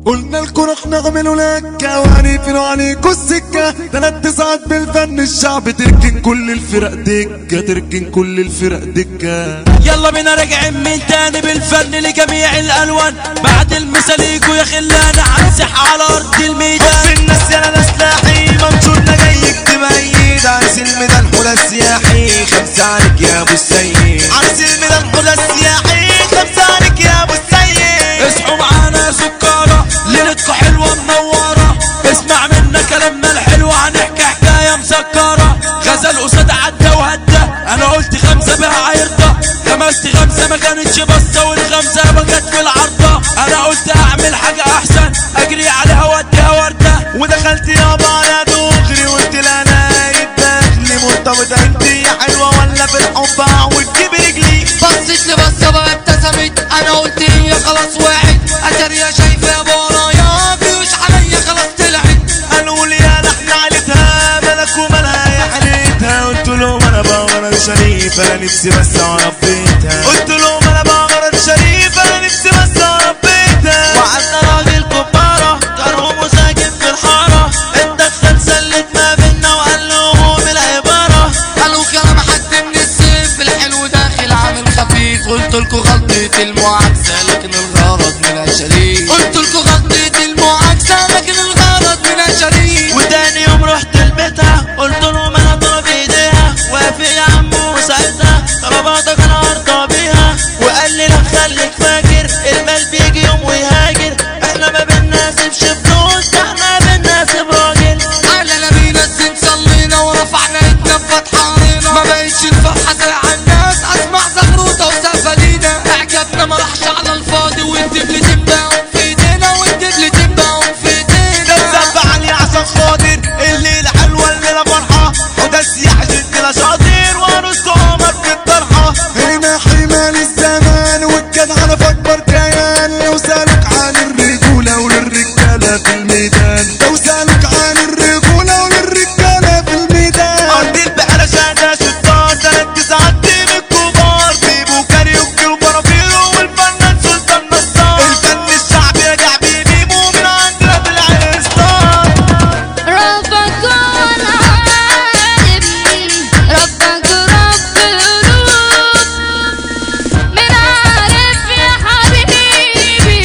قلنا لكم رح نعملوا لك وعارفين عليكوا السكة تلات ساعات بالفن الشعب تركن كل الفرق دكة تركن كل الفرق دكة يلا بينا راجعين من تاني بالفن لجميع الالوان بعد المساليكو يا خلانا هنسح على ارض الميدان في الناس يا ناس لاحي منصورنا جاي يكتب عيد عرس الميدان حولا السياحي خمسة عليك يا ابو السيد عرس الميدان حولا السياحي خمسة عليك يا ابو السيد اصحوا معانا يا سكارة ليلتكو حلوة منورة اسمع منا كلامنا الحلو هنحكي حكاية مسكرة غزل قصاد عدى وهدى انا قلت خمسة بها عيرضة لمست خمسة ما كانتش بصة والخمسة ما كانت في العرضة انا قلت اعمل حاجة احسن اجري عليها واديها وردة ودخلت يابا على دغري وقلت لها انا داخلي مرتبطة انت يا حلوة ولا في الحب اعوج جيب رجلي بصيت لي بصة بقى ابتسمت انا قلت هي خلاص واحد اتر يا شايفة يا ورايا بيوش عليا خلاص طلعت قالوا لي يا لحن عيلتها ملك ومالها يا حليتها قلت لهم انا بغرض شريف انا نفسي بس اعرف بيتها قلت لهم انا بغرض شريف انا نفسي بس اعرف بيتها وعدنا راجل كبارة كرهه ساكن في الحارة اتدخل سلت ما بينا وقال لهم العبارة قالوا كلام حد من السيف الحلو داخل عامل خفيف قلت لكم غلطة المعاكسة لكن الغرض منها شريف قلت لكم غلطة المعاكسة لكن الغرض منها شريف وتاني يوم رحت لبيتها قلت لهم انا ضرب ايديها وافق يا عم وساعتها طلباتك انا ارضى بيها وقال لي لا خليك فاكر المال بيجي يوم ويهاجر احنا ما بنناسبش فلوس ده احنا بنناسب راجل على نبينا الزين صلينا ورفعنا ايدنا بفتحانينا ما بقتش الفرحة زي على الناس اسمع زغروطة وسفلينا اعجابنا ما راحش على الفاضي والدبل تبقى في ايدينا والدبل تبقى في ايدينا كذاب علي عشان خاطر الليلة حلوة الليلة فرحة وده السياح جدنا شاطر وارست عمر في الطرحة هنا حمال الزمان والجدعنة في أكبر كيان لو سألوك عن الرجولة وللرجالة في الميدان لو سألوك عن الرجولة وللرجالة في الميدان أرض البحر شهدة شطار تلات ساعات من الكبار بيبو كاريوكي وبرافيرو والفنان سلطان نصار الفن الشعبي رجع بيبيبو من عندنا في العرستان ربك العالم ربك رب القلوب من عارف يا حبيبي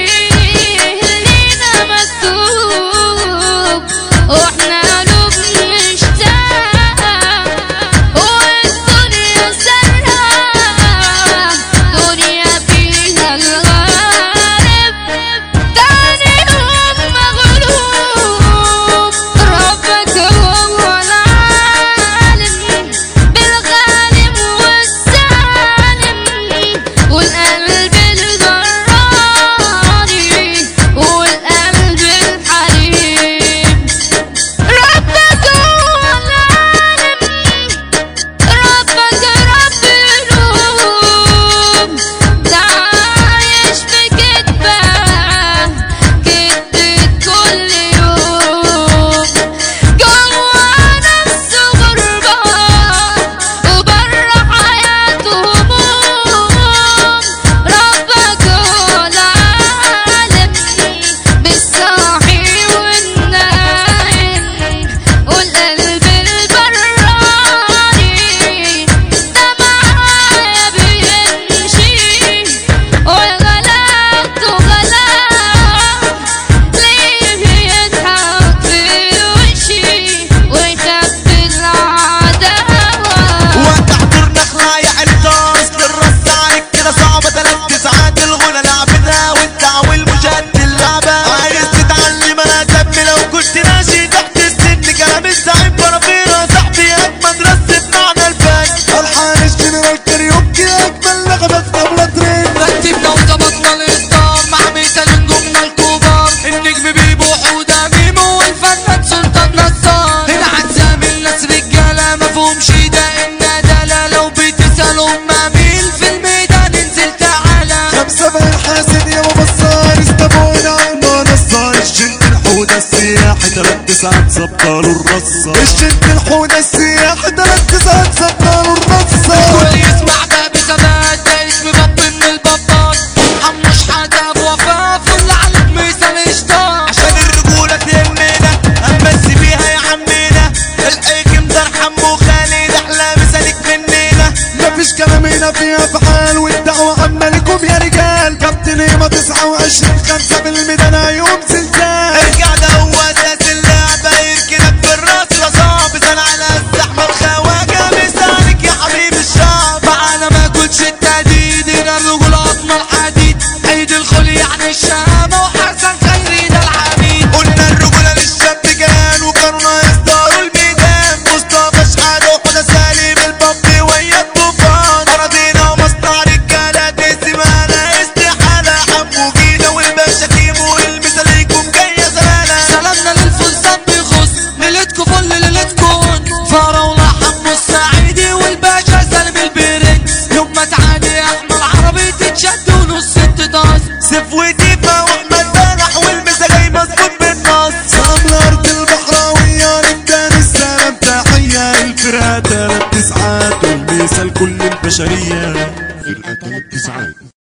لينا مكتوب واحنا قلوب مشتاقة والدنيا سرها دنيا فيها الغالب تاني يوم مغلوب ربك هو العالم بالغالب والسالم والقلب الجراري والقلب الحليم ربك هو العالم ربك رب القلوب ده عايش في كدبة كدبة كل يوم جوا نفسه غربة وبره حياته هموم ربك هو العالم بالصاحي والنايم والقلب البراني ده معايا بيمشي وغلاته غلاه ليه يضحك في وشي ويخبي العداوة وقت حضور نخلة يا حلطة اصل الرص عليك كده صعبة تلات ساعات الغنى لعبتها والدعوة المشاهد اللعبة عايز تتعلم انا دم لو كنت ماشي تحت السن كلام الزعيم فرافيرة صاحبي اجمد رص بمعنى الفن ألحان الجنرال كاريوكي أجمل نغمة في طبلة ترند رتبنا وظبطنا الاصدار مع مثال نجومنا الكبار النجم بيبو حوده ميمو والفنان سلطان نصار هنا عزام الناس رجاله مفهومش ده الندالة لو بتسالوا ما مين في الميدان انزل تعالى خمسة بقى الحاسد يا بابا الصار استبونا عنا نصار الجنت الحودة السياحي تلات ساعات سبطالوا الرصة الجنت الحودة السياحي تلات ساعات سبطالوا الرصة كل يسمع ده بثبات ده اسم باب من البابات حموش حدا بوفاء فل عليك مثال عشرين خمسة بالميدان يوم زلزال ارجع ده هو اساس اللعبة يركنك في الراس يا صاحبي انا على الزحمة الخواجة مثالك يا حبيب الشعب معانا ما كنتش التهديد هنا الرجل اطمن حديد عيد الخل يعني الشهامة وحسن خيري ده العميد قلنا الرجولة للشاب جان وكانوا يصدروا الميدان مصطفى شحاتة وحدى سالم البابي ويا الطوفان أراضينا ومصنع رجالة تقسم على استحالة حمو جينا والباشا كيمو والمثاليكم جاية زمالة سلامنا للفستان بيخص ليلتكو فل ليلتكون فراولة حمو السعيدي والباشا سالم البرنس يوم ما تعادي احمد عربي تتشد ونص التداس سيف وديفا واحمد بلح والمسا جاي مظبوط بالنص سلام الأرض البحراوية نبدأ السلام تحية الفرقة تلات تسعات والمثال كل البشرية فرقة تلات تسعات